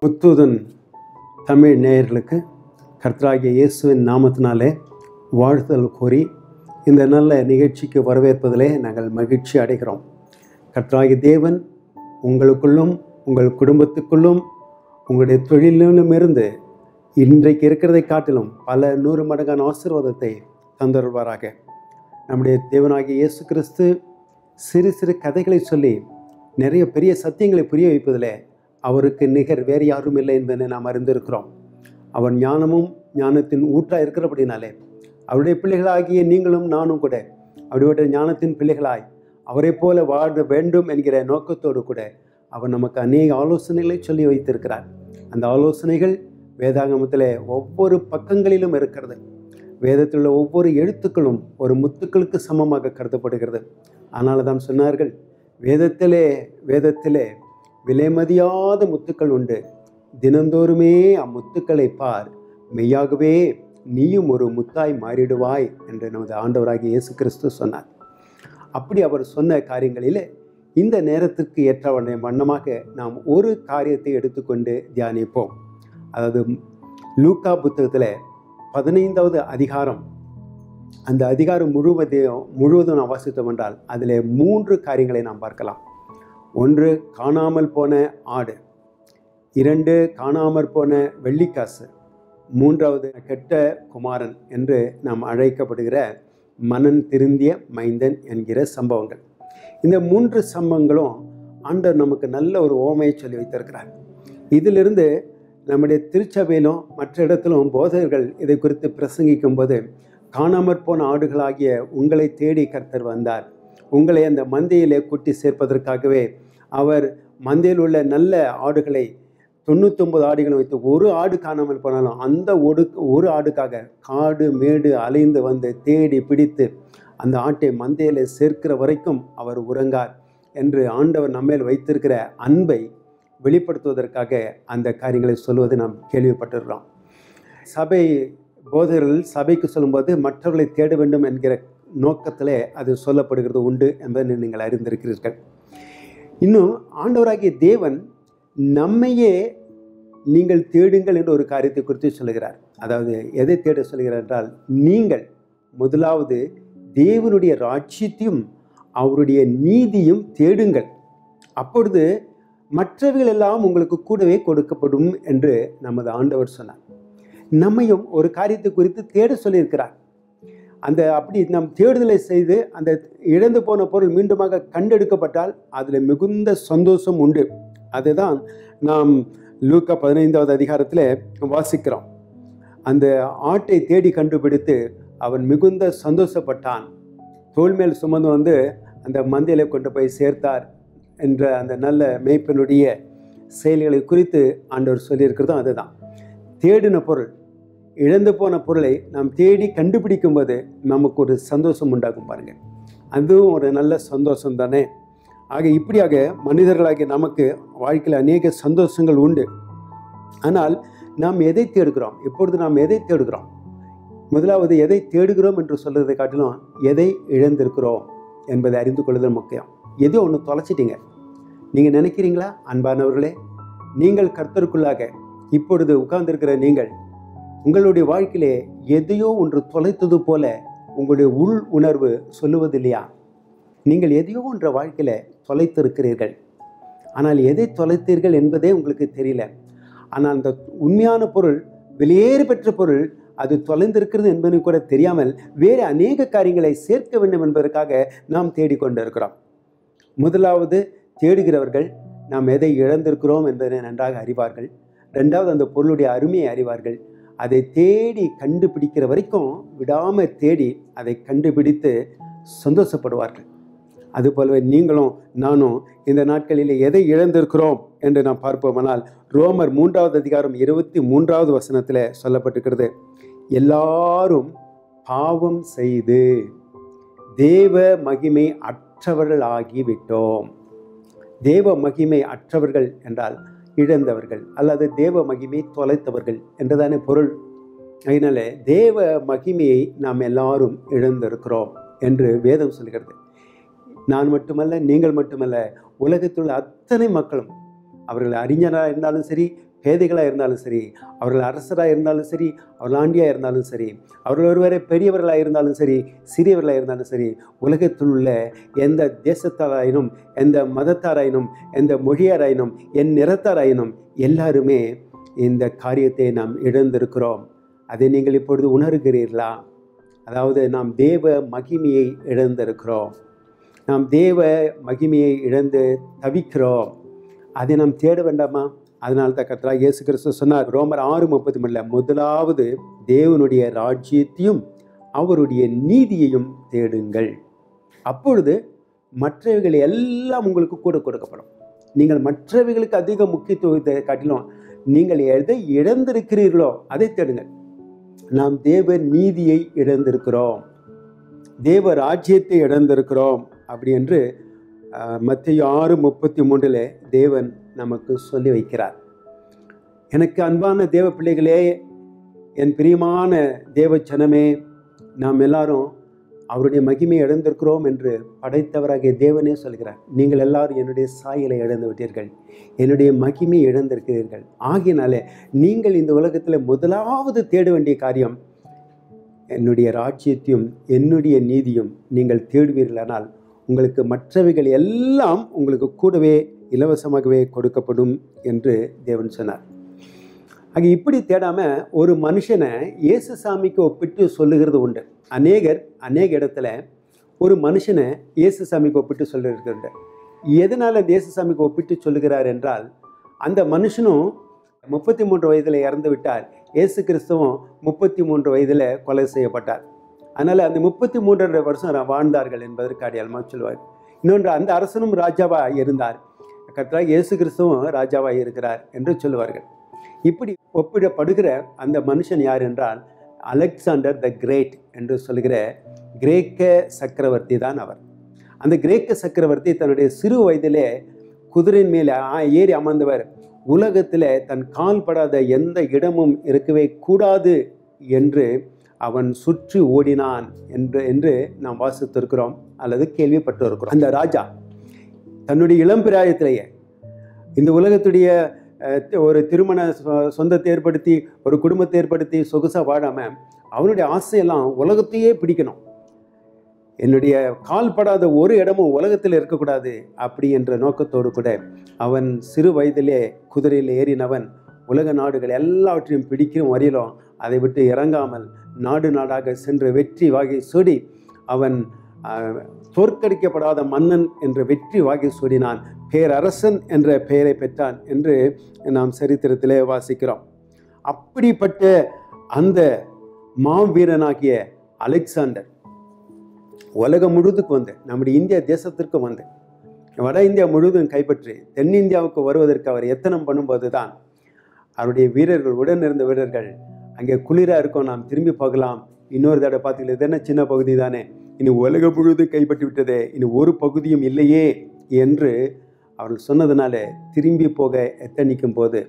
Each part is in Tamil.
முத்துதன் தமிழ் நேயர்களுக்கு கர்த்தராகிய இயேசுவின் நாமத்தினாலே வாழ்த்துதல் கூறி இந்த நல்ல நிகழ்ச்சிக்கு வரவேற்பதிலே நாங்கள் மகிழ்ச்சி அடைகிறோம் கர்த்தராகிய தேவன் உங்களுக்குள்ளும் உங்கள் குடும்பத்துக்குள்ளும் உங்களுடைய தொழிலிலும் இருந்து இன்றைக்கு இருக்கிறதை காட்டிலும் பல நூறு மடங்கான ஆசீர்வாதத்தை தந்தருள்வாராக நம்முடைய தேவனாகிய இயேசு கிறிஸ்து சிறு சிறு கதைகளை சொல்லி நிறைய பெரிய சத்தியங்களை புரிய வைப்பதில் அவருக்கு நிகர் வேறு யாரும் இல்லை என்பதை நாம் அறிந்திருக்கிறோம் அவர் ஞானமும் ஞானத்தின் ஊற்றாக இருக்கிறபடினாலே அவருடைய பிள்ளைகளாகிய நீங்களும் நானும் கூட அப்படிப்பட்ட ஞானத்தின் பிள்ளைகளாய் அவரை போல வாழ வேண்டும் என்கிற நோக்கத்தோடு கூட அவர் நமக்கு அநேக ஆலோசனைகளை சொல்லி வைத்திருக்கிறார் அந்த ஆலோசனைகள் வேதாகமத்தில் ஒவ்வொரு பக்கங்களிலும் இருக்கிறது வேதத்தில் உள்ள ஒவ்வொரு எழுத்துக்களும் ஒரு முத்துக்களுக்கு சமமாக கருதப்படுகிறது அதனால தான் சொன்னார்கள் வேதத்திலே வேதத்திலே விலைமதியாத முத்துக்கள் உண்டு தினந்தோறுமே அம்முத்துக்களை பார் மெய்யாகவே நீயும் ஒரு முத்தாய் மாறிடுவாய் என்று நமது ஆண்டவராகிய இயேசு கிறிஸ்து சொன்னார் அப்படி அவர் சொன்ன காரியங்களிலே இந்த நேரத்திற்கு ஏற்ற வண்ணமாக நாம் ஒரு காரியத்தை எடுத்துக்கொண்டு தியானிப்போம் அதாவது லூக்கா புத்தகத்தில் பதினைந்தாவது அதிகாரம் அந்த அதிகாரம் முழுவதையும் முழுவதும் நாம் வாசித்தோம் என்றால் அதில் மூன்று காரியங்களை நாம் பார்க்கலாம் ஒன்று காணாமல் போன ஆடு இரண்டு காணாமற் போன வெள்ளிக்காசு மூன்றாவது கெட்ட குமாரன் என்று நாம் அழைக்கப்படுகிற மனன் திருந்திய மைந்தன் என்கிற சம்பவங்கள் இந்த மூன்று சம்பவங்களும் ஆண்டவர் நமக்கு நல்ல ஒரு ஓமையை சொல்லி வைத்திருக்கிறார் இதிலிருந்து நம்முடைய திருச்சபையிலும் மற்ற இடத்திலும் போதகர்கள் இதை குறித்து பிரசங்கிக்கும் போது காணாமற் போன ஆடுகளாகிய உங்களை தேடி கர்த்தர் வந்தார் உங்களை அந்த மந்தையிலே கூட்டி சேர்ப்பதற்காகவே அவர் மந்தையில் உள்ள நல்ல ஆடுகளை தொண்ணூத்தொம்பது ஆடுகளை வைத்து ஒரு ஆடு காணாமல் போனாலும் அந்த ஒரு ஒரு ஆடுக்காக காடு மேடு அலைந்து வந்து தேடி பிடித்து அந்த ஆட்டை மந்தையில் சேர்க்கிற வரைக்கும் அவர் உறங்கார் என்று ஆண்டவர் நம்மேல் வைத்திருக்கிற அன்பை வெளிப்படுத்துவதற்காக அந்த காரியங்களை சொல்வதை நாம் கேள்விப்பட்டிருக்கிறோம் சபை போதகர்கள் சபைக்கு சொல்லும்போது மற்றவர்களை தேட வேண்டும் என்கிற நோக்கத்திலே அது சொல்லப்படுகிறது உண்டு என்பதை நீங்கள் அறிந்திருக்கிறீர்கள் இன்னும் ஆண்டவராகிய தேவன் நம்மையே நீங்கள் தேடுங்கள் என்று ஒரு காரியத்தை குறித்து சொல்லுகிறார் அதாவது எதை தேட சொல்கிறார் என்றால் நீங்கள் முதலாவது தேவனுடைய ராட்சியத்தையும் அவருடைய நீதியும் தேடுங்கள் அப்பொழுது மற்றவைகள் எல்லாம் உங்களுக்கு கூடவே கொடுக்கப்படும் என்று நமது ஆண்டவர் சொன்னார் நம்மையும் ஒரு காரியத்தை குறித்து தேட சொல்லியிருக்கிறார் அந்த அப்படி நம் தேடுதலை செய்து அந்த இழந்து போன பொருள் மீண்டுமாக கண்டெடுக்கப்பட்டால் அதில் மிகுந்த சந்தோஷம் உண்டு அதுதான் நாம் லூக்கா பதினைந்தாவது அதிகாரத்தில் வாசிக்கிறோம் அந்த ஆட்டை தேடி கண்டுபிடித்து அவன் மிகுந்த சந்தோஷப்பட்டான் தோல் மேல் சுமந்து வந்து அந்த மந்தையில கொண்டு போய் சேர்த்தார் என்ற அந்த நல்ல மேய்ப்பனுடைய செயல்களை குறித்து ஆண்டவர் சொல்லியிருக்கிறதும் அதுதான் தேடின பொருள் இழந்து போன பொருளை நாம் தேடி கண்டுபிடிக்கும் போது நமக்கு ஒரு சந்தோஷம் உண்டாகும் பாருங்கள் அதுவும் ஒரு நல்ல சந்தோஷம் தானே ஆக இப்படியாக மனிதர்களாகிய நமக்கு வாழ்க்கையில் அநேக சந்தோஷங்கள் உண்டு ஆனால் நாம் எதை தேடுகிறோம் இப்பொழுது நாம் எதை தேடுகிறோம் முதலாவது எதை தேடுகிறோம் என்று சொல்கிறதை காட்டிலும் எதை இழந்திருக்கிறோம் என்பதை அறிந்து கொள்வதல் முக்கியம் எதோ ஒன்று தொலைச்சிட்டீங்க நீங்கள் நினைக்கிறீங்களா அன்பானவர்களே நீங்கள் கர்த்தருக்குள்ளாக இப்பொழுது உட்கார்ந்திருக்கிற நீங்கள் உங்களுடைய வாழ்க்கையிலே எதையோ ஒன்று தொலைத்தது போல உங்களுடைய உள் உணர்வு சொல்லுவது இல்லையா நீங்கள் எதையோ ஒன்ற வாழ்க்கையில் தொலைத்திருக்கிறீர்கள் ஆனால் எதை தொலைத்தீர்கள் என்பதே உங்களுக்கு தெரியல ஆனால் அந்த உண்மையான பொருள் வெளியேறு பெற்ற பொருள் அது தொலைந்திருக்கிறது என்பது கூட தெரியாமல் வேறு அநேக காரியங்களை சேர்க்க வேண்டும் என்பதற்காக நாம் தேடிக்கொண்டிருக்கிறோம் முதலாவது தேடுகிறவர்கள் நாம் எதை இழந்திருக்கிறோம் என்பதை நன்றாக அறிவார்கள் ரெண்டாவது அந்த பொருளுடைய அருமையை அறிவார்கள் அதை தேடி கண்டுபிடிக்கிற வரைக்கும் விடாமல் தேடி அதை கண்டுபிடித்து சந்தோஷப்படுவார்கள் அதுபோலவே நீங்களும் நானும் இந்த நாட்களில் எதை இழந்திருக்கிறோம் என்று நாம் பார்ப்போமானால் ரோமர் மூன்றாவது அதிகாரம் இருபத்தி மூன்றாவது வசனத்தில் சொல்லப்பட்டிருக்கிறது எல்லாரும் பாவம் செய்து தேவ மகிமை அற்றவர்கள் ஆகிவிட்டோம் தேவ மகிமை அற்றவர்கள் என்றால் இழந்தவர்கள் அல்லது தேவ மகிமை தொலைத்தவர்கள் என்றுதானே பொருள் அதனால தேவ மகிமையை நாம் எல்லாரும் இழந்திருக்கிறோம் என்று வேதம் சொல்கிறது நான் மட்டுமல்ல நீங்கள் மட்டுமல்ல உலகத்தில் உள்ள அத்தனை மக்களும் அவர்கள் அறிஞராக இருந்தாலும் சரி பேதைகளாக இருந்தாலும் சரி அவர்கள் அரசராக இருந்தாலும் சரி அவர்கள் ஆண்டியாக இருந்தாலும் சரி அவர்கள் ஒருவரை பெரியவர்களாக இருந்தாலும் சரி சிறியவர்களாக இருந்தாலும் சரி உலகத்தில் உள்ள எந்த தேசத்தாராயினும் எந்த மதத்தாராயினும் எந்த மொழியாராயினும் என் நிறத்தாராயினும் எல்லாருமே இந்த காரியத்தை நாம் இழந்திருக்கிறோம் அதை நீங்கள் இப்பொழுது உணர்கிறீர்களா அதாவது நாம் தேவ மகிமையை இழந்திருக்கிறோம் நாம் தேவ மகிமையை இழந்து தவிக்கிறோம் அதை நாம் தேட வேண்டாமா அதனால தான் கர்த்தரா இயேசு கிறிஸ்து சொன்னார் ரோமர் ஆறு முப்பத்தி மூணில் முதலாவது தேவனுடைய ராஜ்யத்தையும் அவருடைய நீதியையும் தேடுங்கள் அப்பொழுது மற்றவைகள் எல்லாம் உங்களுக்கு கூட கொடுக்கப்படும் நீங்கள் மற்றவைகளுக்கு அதிக முக்கியத்துவத்தை காட்டிலும் நீங்கள் எதை இழந்திருக்கிறீர்களோ அதை தேடுங்கள் நாம் தேவ நீதியை இழந்திருக்கிறோம் தேவ ராஜ்யத்தை இழந்திருக்கிறோம் அப்படி என்று மத்திய ஆறு முப்பத்தி மூன்றில் தேவன் நமக்கு சொல்லி வைக்கிறார் எனக்கு அன்பான தேவ பிள்ளைகளே என் பிரியமான தேவ ஜனமே நாம் எல்லாரும் அவருடைய மகிமையை இழந்திருக்கிறோம் என்று படைத்தவராகிய தேவனே சொல்கிறார் நீங்கள் எல்லாரும் என்னுடைய சாயலை இழந்து விட்டீர்கள் என்னுடைய மகிமையை இழந்திருக்கிறீர்கள் ஆகியனாலே நீங்கள் இந்த உலகத்தில் முதலாவது தேட வேண்டிய காரியம் என்னுடைய ராஜ்யத்தையும் என்னுடைய நீதியும் நீங்கள் தேடுவீர்களானால் உங்களுக்கு மற்றவைகள் எல்லாம் உங்களுக்கு கூடவே இலவசமாகவே கொடுக்கப்படும் என்று தேவன் சொன்னார் ஆக இப்படி தேடாம ஒரு மனுஷனை இயேசு சாமிக்கு ஒப்பிட்டு சொல்லுகிறது உண்டு அநேகர் அநேக இடத்துல ஒரு மனுஷனை இயேசு சாமிக்கு ஒப்பிட்டு சொல்லுகிறது உண்டு எதனால் இயேசு சாமிக்கு ஒப்பிட்டு சொல்லுகிறார் என்றால் அந்த மனுஷனும் முப்பத்தி மூன்று வயதில் இறந்து விட்டார் இயேசு கிறிஸ்துவும் முப்பத்தி மூன்று வயதில் கொலை செய்யப்பட்டார் அதனால் அந்த முப்பத்தி மூன்றரை வருஷம் வாழ்ந்தார்கள் என்பதற்கு அடையாளமாக சொல்லுவார் இன்னொன்று அந்த அரசனும் ராஜாவாக இருந்தார் கர்த்தராக இயேசு கிறிஸ்துவும் ராஜாவாக இருக்கிறார் என்று சொல்லுவார்கள் இப்படி ஒப்பிடப்படுகிற அந்த மனுஷன் யார் என்றால் அலெக்சாண்டர் த கிரேட் என்று சொல்கிற கிரேக்க சக்கரவர்த்தி தான் அவர் அந்த கிரேக்க சக்கரவர்த்தி தன்னுடைய சிறு வயதிலே குதிரையின் மேலே ஏறி அமர்ந்தவர் உலகத்தில் தன் கால் படாத எந்த இடமும் இருக்கவே கூடாது என்று அவன் சுற்றி ஓடினான் என்று என்று நாம் வாசித்திருக்கிறோம் அல்லது கேள்விப்பட்டு இருக்கிறோம் அந்த ராஜா தன்னுடைய இளம்பிராயத்திலேயே இந்த உலகத்துடைய ஒரு திருமண சொந்தத்தை ஏற்படுத்தி ஒரு குடும்பத்தை ஏற்படுத்தி சொகுசாக வாழாமல் அவனுடைய ஆசையெல்லாம் உலகத்தையே பிடிக்கணும் என்னுடைய கால் படாத ஒரு இடமும் உலகத்தில் இருக்கக்கூடாது அப்படி என்ற நோக்கத்தோடு கூட அவன் சிறு வயதிலே குதிரையில் ஏறினவன் உலக நாடுகள் எல்லாவற்றையும் பிடிக்கும் வரையிலும் அதை விட்டு இறங்காமல் நாடு நாடாக சென்று வெற்றி வாகி சூடி அவன் தோற்கடிக்கப்படாத மன்னன் என்ற வெற்றி வாகி சூடினான் பேரரசன் என்ற பெயரை பெற்றான் என்று நாம் சரித்திரத்திலே வாசிக்கிறோம் அப்படிப்பட்ட அந்த மாவீரனாகிய அலெக்சாண்டர் உலகம் முழுதுக்கு வந்து நம்முடைய இந்திய தேசத்திற்கு வந்து வட இந்தியா முழுவதும் கைப்பற்றி தென்னிந்தியாவுக்கு வருவதற்கு அவர் எத்தனம் பண்ணும்போது தான் அவருடைய வீரர்கள் உடன் இருந்த வீரர்கள் அங்கே குளிராக இருக்கும் நாம் திரும்பி பார்க்கலாம் இன்னொரு தடவை பார்த்தீங்களா இது என்ன சின்ன பகுதி தானே இனி உலகம் முழுவதும் கைப்பற்றி விட்டதே இனி ஒரு பகுதியும் இல்லையே என்று அவர்கள் சொன்னதுனால திரும்பி போக எத்தனிக்கும் போது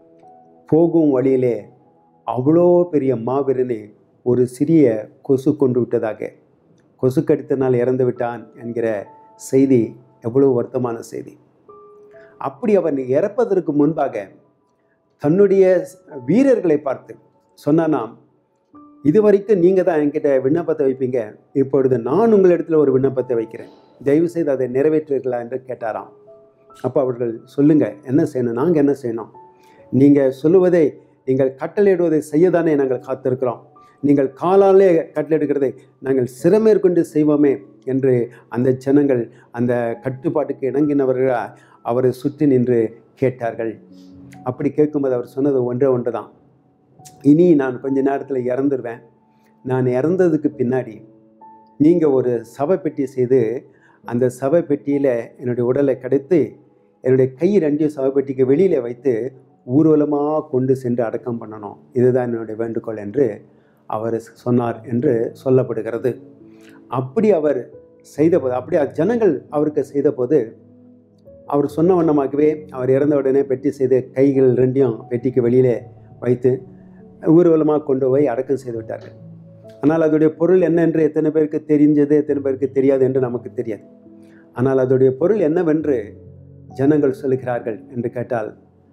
போகும் வழியிலே அவ்வளோ பெரிய மாவீரனை ஒரு சிறிய கொசு கொண்டு விட்டதாக கொசு கடித்தனால் இறந்து விட்டான் என்கிற செய்தி எவ்வளோ வருத்தமான செய்தி அப்படி அவன் இறப்பதற்கு முன்பாக தன்னுடைய வீரர்களை பார்த்து சொன்னானாம் இதுவரைக்கும் நீங்கள் தான் என்கிட்ட விண்ணப்பத்தை வைப்பீங்க இப்பொழுது நான் உங்களிடத்தில் ஒரு விண்ணப்பத்தை வைக்கிறேன் தயவு செய்து அதை நிறைவேற்றுவீர்களா என்று கேட்டாராம் அப்போ அவர்கள் சொல்லுங்கள் என்ன செய்யணும் நாங்கள் என்ன செய்யணும் நீங்கள் சொல்லுவதை நீங்கள் கட்டளையிடுவதை செய்ய தானே நாங்கள் காத்திருக்கிறோம் நீங்கள் காலாலே கட்டளையிடுகிறதை நாங்கள் சிறமேற்கொண்டு செய்வோமே என்று அந்த ஜனங்கள் அந்த கட்டுப்பாட்டுக்கு இணங்கினவர்கள் அவரை சுற்றி நின்று கேட்டார்கள் அப்படி கேட்கும்போது அவர் சொன்னது ஒன்றே ஒன்று தான் இனி நான் கொஞ்ச நேரத்தில் இறந்துருவேன் நான் இறந்ததுக்கு பின்னாடி நீங்கள் ஒரு சவை பெட்டி செய்து அந்த சவை பெட்டியில் என்னுடைய உடலை கிடைத்து என்னுடைய கை ரெண்டையும் சவை பெட்டிக்கு வெளியில் வைத்து ஊர்வலமாக கொண்டு சென்று அடக்கம் பண்ணணும் இதுதான் என்னுடைய வேண்டுகோள் என்று அவர் சொன்னார் என்று சொல்லப்படுகிறது அப்படி அவர் செய்தபோது அப்படி ஜனங்கள் அவருக்கு செய்தபோது அவர் சொன்ன வண்ணமாகவே அவர் இறந்த உடனே பெட்டி செய்து கைகள் ரெண்டையும் பெட்டிக்கு வெளியிலே வைத்து ஊர்வலமாக கொண்டு போய் அடக்கம் செய்து விட்டார்கள் ஆனால் அதோடைய பொருள் என்ன என்று எத்தனை பேருக்கு தெரிஞ்சது எத்தனை பேருக்கு தெரியாது என்று நமக்கு தெரியாது ஆனால் அதோடைய பொருள் என்னவென்று ஜனங்கள் சொல்கிறார்கள் என்று கேட்டால்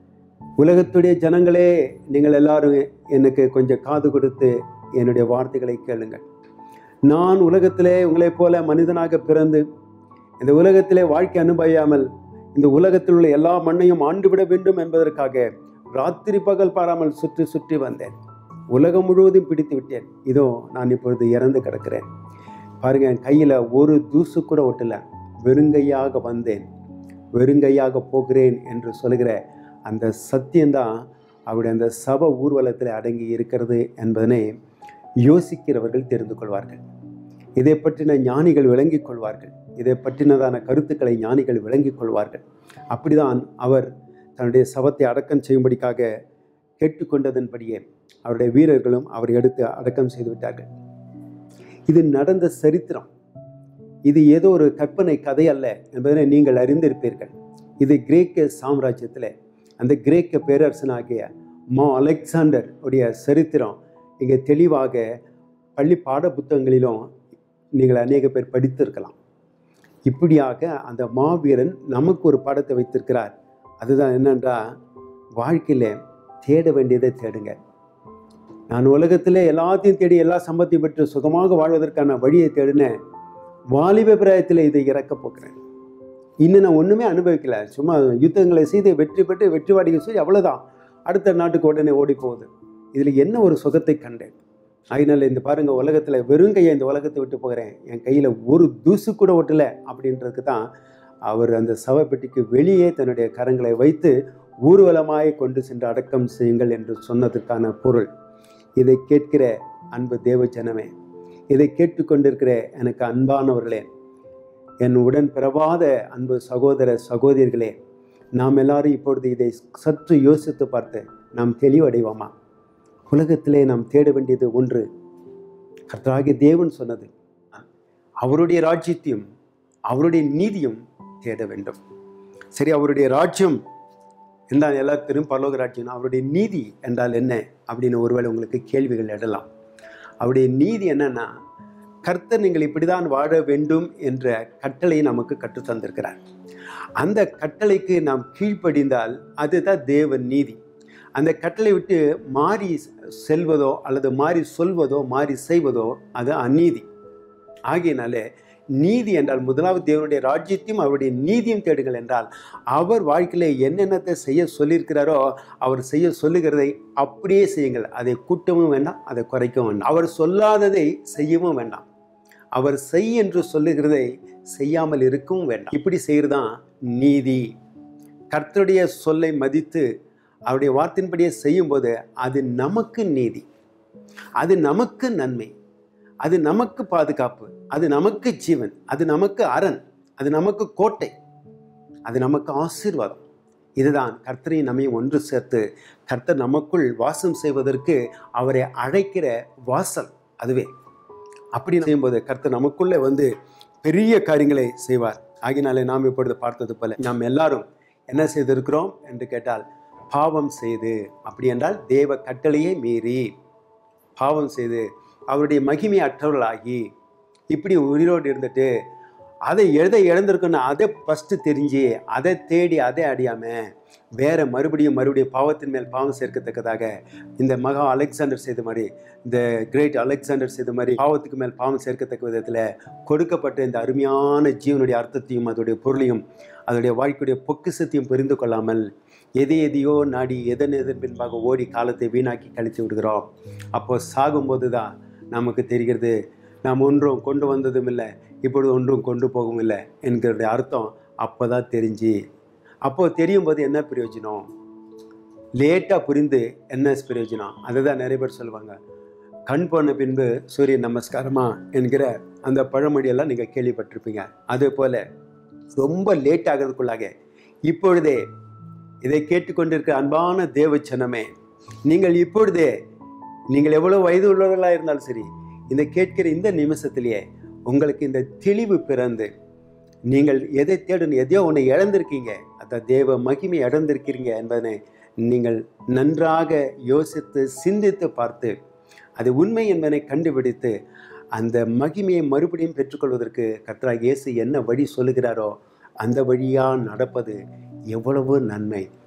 உலகத்துடைய ஜனங்களே நீங்கள் எல்லாரும் எனக்கு கொஞ்சம் காது கொடுத்து என்னுடைய வார்த்தைகளை கேளுங்கள் நான் உலகத்திலே உங்களைப் போல மனிதனாக பிறந்து இந்த உலகத்திலே வாழ்க்கை அனுபவியாமல் இந்த உலகத்தில் உள்ள எல்லா மண்ணையும் ஆண்டுவிட வேண்டும் என்பதற்காக ராத்திரி பகல் பாராமல் சுற்றி சுற்றி வந்தேன் உலகம் முழுவதும் பிடித்து விட்டேன் இதோ நான் இப்பொழுது இறந்து கிடக்கிறேன் பாருங்க என் கையில் ஒரு தூசு கூட ஒட்டல வெறுங்கையாக வந்தேன் வெறுங்கையாக போகிறேன் என்று சொல்கிற அந்த சத்தியம்தான் அவருடைய அந்த சப ஊர்வலத்தில் அடங்கி இருக்கிறது என்பதனை யோசிக்கிறவர்கள் தெரிந்து கொள்வார்கள் இதை பற்றின ஞானிகள் விளங்கிக் கொள்வார்கள் இதை பற்றினதான கருத்துக்களை ஞானிகள் விளங்கிக் கொள்வார்கள் அப்படிதான் அவர் தன்னுடைய சவத்தை அடக்கம் செய்யும்படிக்காக கேட்டுக்கொண்டதன்படியே அவருடைய வீரர்களும் அவர் எடுத்து அடக்கம் செய்து விட்டார்கள் இது நடந்த சரித்திரம் இது ஏதோ ஒரு கற்பனை கதை அல்ல என்பதனை நீங்கள் அறிந்திருப்பீர்கள் இது கிரேக்க சாம்ராஜ்யத்தில் அந்த கிரேக்க பேரரசனாகிய மா அலெக்சாண்டர் உடைய சரித்திரம் இங்கே தெளிவாக பள்ளி பாட புத்தகங்களிலும் நீங்கள் அநேக பேர் படித்திருக்கலாம் இப்படியாக அந்த மாவீரன் நமக்கு ஒரு பாடத்தை வைத்திருக்கிறார் அதுதான் என்னன்றா வாழ்க்கையில் தேட வேண்டியதை தேடுங்க நான் உலகத்தில் எல்லாத்தையும் தேடி எல்லா சம்பத்தையும் பெற்று சுகமாக வாழ்வதற்கான வழியை தேடினேன் வாலிப பிராயத்தில் இதை இறக்க போகிறேன் இன்னும் நான் ஒன்றுமே அனுபவிக்கல சும்மா யுத்தங்களை செய்து வெற்றி பெற்று வெற்றி வாடிக்கை செய்து அவ்வளோதான் அடுத்த நாட்டுக்கு உடனே ஓடி போகுது இதில் என்ன ஒரு சுகத்தை கண்டேன் அதனால இந்த பாருங்க உலகத்தில் வெறுங்கையை இந்த உலகத்தை விட்டு போகிறேன் என் கையில் ஒரு தூசு கூட ஒட்டலை அப்படின்றதுக்கு தான் அவர் அந்த சவப்பெட்டிக்கு வெளியே தன்னுடைய கரங்களை வைத்து ஊர்வலமாய் கொண்டு சென்று அடக்கம் செய்யுங்கள் என்று சொன்னதற்கான பொருள் இதை கேட்கிற அன்பு தேவ ஜனமே இதை கேட்டுக்கொண்டிருக்கிற எனக்கு அன்பானவர்களே என் உடன் பிறவாத அன்பு சகோதர சகோதரிகளே நாம் எல்லாரும் இப்பொழுது இதை சற்று யோசித்து பார்த்து நாம் தெளிவடைவோமா உலகத்திலே நாம் தேட வேண்டியது ஒன்று கர்த்தராகிய தேவன் சொன்னது அவருடைய ராஜ்யத்தையும் அவருடைய நீதியும் தேட வேண்டும் சரி அவருடைய ராஜ்யம் என்றால் எல்லாத்திலும் பரலோக ராஜ்யம் அவருடைய நீதி என்றால் என்ன அப்படின்னு ஒருவேளை உங்களுக்கு கேள்விகள் எழலாம் அவருடைய நீதி என்னன்னா கர்த்தர் நீங்கள் இப்படிதான் வாழ வேண்டும் என்ற கட்டளையை நமக்கு கற்றுத் தந்திருக்கிறார் அந்த கட்டளைக்கு நாம் கீழ்ப்படிந்தால் அதுதான் தேவ நீதி அந்த கட்டளை விட்டு மாறி செல்வதோ அல்லது மாறி சொல்வதோ மாறி செய்வதோ அது அநீதி ஆகையினாலே நீதி என்றால் முதலாவது தேவனுடைய ராஜ்யத்தையும் அவருடைய நீதியும் தேடுங்கள் என்றால் அவர் வாழ்க்கையில என்னென்னத்தை செய்ய சொல்லியிருக்கிறாரோ அவர் செய்ய சொல்லுகிறதை அப்படியே செய்யுங்கள் அதை கூட்டவும் வேண்டாம் அதை குறைக்கவும் வேண்டாம் அவர் சொல்லாததை செய்யவும் வேண்டாம் அவர் செய் என்று சொல்லுகிறதை செய்யாமல் இருக்கவும் வேண்டாம் இப்படி செய்கிறதான் நீதி கர்த்தருடைய சொல்லை மதித்து அவருடைய வார்த்தையின்படியே செய்யும்போது அது நமக்கு நீதி அது நமக்கு நன்மை அது நமக்கு பாதுகாப்பு அது நமக்கு ஜீவன் அது நமக்கு அரண் அது நமக்கு கோட்டை அது நமக்கு ஆசீர்வாதம் இதுதான் கர்த்தரையும் நம்மையும் ஒன்று சேர்த்து கர்த்தர் நமக்குள் வாசம் செய்வதற்கு அவரை அழைக்கிற வாசல் அதுவே அப்படி செய்யும்போது கர்த்தர் நமக்குள்ளே வந்து பெரிய காரியங்களை செய்வார் ஆகினாலே நாம் இப்பொழுது பார்த்தது போல நாம் எல்லாரும் என்ன செய்திருக்கிறோம் என்று கேட்டால் பாவம் செய்து அப்படி என்றால் தேவ கட்டளையை மீறி பாவம் செய்து அவருடைய மகிமை அற்றவர்களாகி இப்படி உயிரோடு இருந்துட்டு அதை எதை இழந்திருக்கணும் அதை ஃபஸ்ட்டு தெரிஞ்சு அதை தேடி அதை அடியாமல் வேற மறுபடியும் மறுபடியும் பாவத்தின் மேல் பாவம் சேர்க்கத்தக்கதாக இந்த மகா அலெக்சாண்டர் செய்த மாதிரி இந்த கிரேட் அலெக்சாண்டர் செய்த மாதிரி பாவத்துக்கு மேல் பாவம் சேர்க்கத்தக்க விதத்தில் கொடுக்கப்பட்ட இந்த அருமையான ஜீவனுடைய அர்த்தத்தையும் அதோடைய பொருளையும் அதோடைய வாழ்க்கையுடைய பொக்கிசத்தையும் புரிந்து கொள்ளாமல் எதை எதையோ நாடி எதன் எதன் பின்பாக ஓடி காலத்தை வீணாக்கி கழித்து விடுகிறோம் அப்போ சாகும்போது தான் நமக்கு தெரிகிறது நாம் ஒன்றும் கொண்டு வந்ததும் இல்லை இப்பொழுது ஒன்றும் கொண்டு போகவும் இல்லை என்கிற அர்த்தம் அப்போ தான் தெரிஞ்சு அப்போ தெரியும் போது என்ன பிரயோஜனம் லேட்டாக புரிந்து என்ன பிரயோஜனம் அதை தான் நிறைய பேர் சொல்லுவாங்க கண் போன பின்பு சூரிய நமஸ்காரமா என்கிற அந்த பழமொழியெல்லாம் நீங்கள் கேள்விப்பட்டிருப்பீங்க அதே போல் ரொம்ப லேட் ஆகிறதுக்குள்ளாக இப்பொழுதே இதை கேட்டுக்கொண்டிருக்கிற அன்பான தேவச்சனமே நீங்கள் இப்பொழுதே நீங்கள் எவ்வளோ வயது உள்ளவர்களாக இருந்தாலும் சரி இந்த கேட்கிற இந்த நிமிஷத்திலேயே உங்களுக்கு இந்த தெளிவு பிறந்து நீங்கள் எதை தேடணும் எதையோ ஒன்று இழந்திருக்கீங்க அந்த தேவ மகிமை இழந்திருக்கிறீங்க என்பதனை நீங்கள் நன்றாக யோசித்து சிந்தித்து பார்த்து அது உண்மை என்பதனை கண்டுபிடித்து அந்த மகிமையை மறுபடியும் பெற்றுக்கொள்வதற்கு கர்த்தராக இயேசு என்ன வழி சொல்லுகிறாரோ அந்த வழியாக நடப்பது எவ்வளவு நன்மை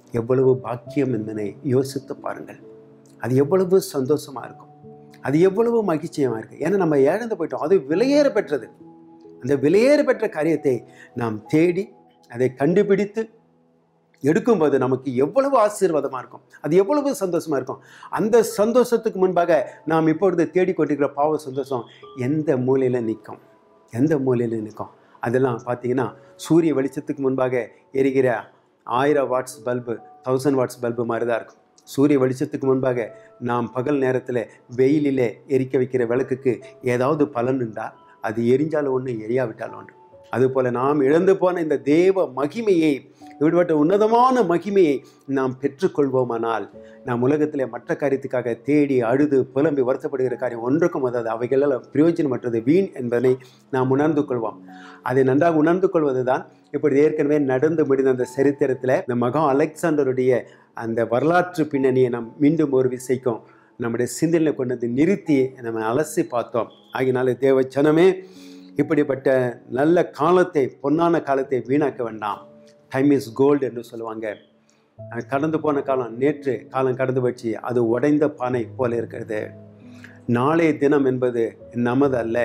எவ்வளவு பாக்கியம் என்பதை யோசித்து பாருங்கள் அது எவ்வளவு சந்தோஷமாக இருக்கும் அது எவ்வளவு மகிழ்ச்சியமாக இருக்குது ஏன்னா நம்ம இழந்து போயிட்டோம் அது விலையேற பெற்றது அந்த விலையேற பெற்ற காரியத்தை நாம் தேடி அதை கண்டுபிடித்து எடுக்கும்போது நமக்கு எவ்வளவு ஆசீர்வாதமாக இருக்கும் அது எவ்வளவு சந்தோஷமாக இருக்கும் அந்த சந்தோஷத்துக்கு முன்பாக நாம் இப்பொழுது தேடிக்கொண்டிருக்கிற பாவ சந்தோஷம் எந்த மூலையில் நிற்கும் எந்த மூலையில் நிற்கும் அதெல்லாம் பார்த்தீங்கன்னா சூரிய வெளிச்சத்துக்கு முன்பாக எரிகிற ஆயிரம் watts bulb thousand watts bulb மாதிரி தான் இருக்கும் சூரிய வெளிச்சத்துக்கு முன்பாக நாம் பகல் நேரத்தில் வெயிலிலே எரிக்க வைக்கிற விளக்குக்கு ஏதாவது பலன் உண்டா அது எரிஞ்சாலும் ஒன்று எரியாவிட்டாலும் ஒன்று அதுபோல் நாம் இழந்து போன இந்த தேவ மகிமையை இப்படிப்பட்ட உன்னதமான மகிமையை நாம் பெற்றுக்கொள்வோமானால் நாம் உலகத்திலே மற்ற காரியத்துக்காக தேடி அழுது புலம்பி வருத்தப்படுகிற காரியம் ஒன்றுக்கும் அதாவது அவைகளெல்லாம் பிரயோஜனமற்றது வீண் என்பதனை நாம் உணர்ந்து கொள்வோம் அதை நன்றாக உணர்ந்து கொள்வது தான் இப்படி ஏற்கனவே நடந்து முடிந்த அந்த சரித்திரத்தில் இந்த மகா அலெக்சாண்டருடைய அந்த வரலாற்று பின்னணியை நாம் மீண்டும் ஒரு விசைக்கும் நம்முடைய சிந்தனையில் கொண்டு வந்து நிறுத்தி நம்ம அலசி பார்த்தோம் ஆகினால தேவ ஜனமே இப்படிப்பட்ட நல்ல காலத்தை பொன்னான காலத்தை வீணாக்க வேண்டாம் டைம் இஸ் கோல்டு என்று சொல்லுவாங்க அஹ் கடந்து போன காலம் நேற்று காலம் கடந்து போச்சு அது உடைந்த பானை போல இருக்கிறது நாளைய தினம் என்பது நமது அல்ல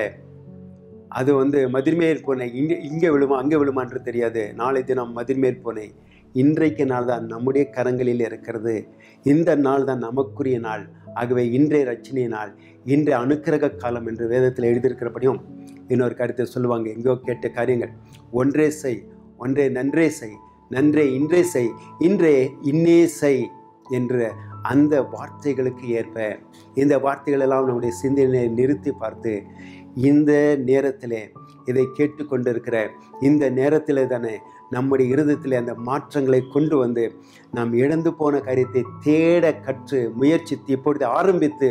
அது வந்து மதிர்மேல் பூனை இங்கே இங்கே விழுமா அங்கே விழுமான்று தெரியாது நாளை தினம் மதிர்மேல் பூனை இன்றைக்கு நாள் தான் நம்முடைய கரங்களில் இருக்கிறது இந்த நாள் தான் நமக்குரிய நாள் ஆகவே இன்றைய ரச்சனை நாள் இன்றைய அனுக்கிரக காலம் என்று வேதத்தில் எழுதியிருக்கிறபடியும் இன்னொரு கருத்தை சொல்லுவாங்க எங்கேயோ கேட்ட காரியங்கள் ஒன்றே செய் ஒன்றே நன்றே செய் நன்றே இன்றே செய் இன்றே இன்னே செய் என்ற அந்த வார்த்தைகளுக்கு ஏற்ப இந்த வார்த்தைகள் எல்லாம் நம்முடைய சிந்தனையை நிறுத்தி பார்த்து இந்த நேரத்திலே இதை கேட்டுக்கொண்டிருக்கிற இந்த நேரத்தில் தானே நம்முடைய இருதயத்தில் அந்த மாற்றங்களை கொண்டு வந்து நாம் இழந்து போன காரியத்தை தேட கற்று முயற்சித்து இப்பொழுது ஆரம்பித்து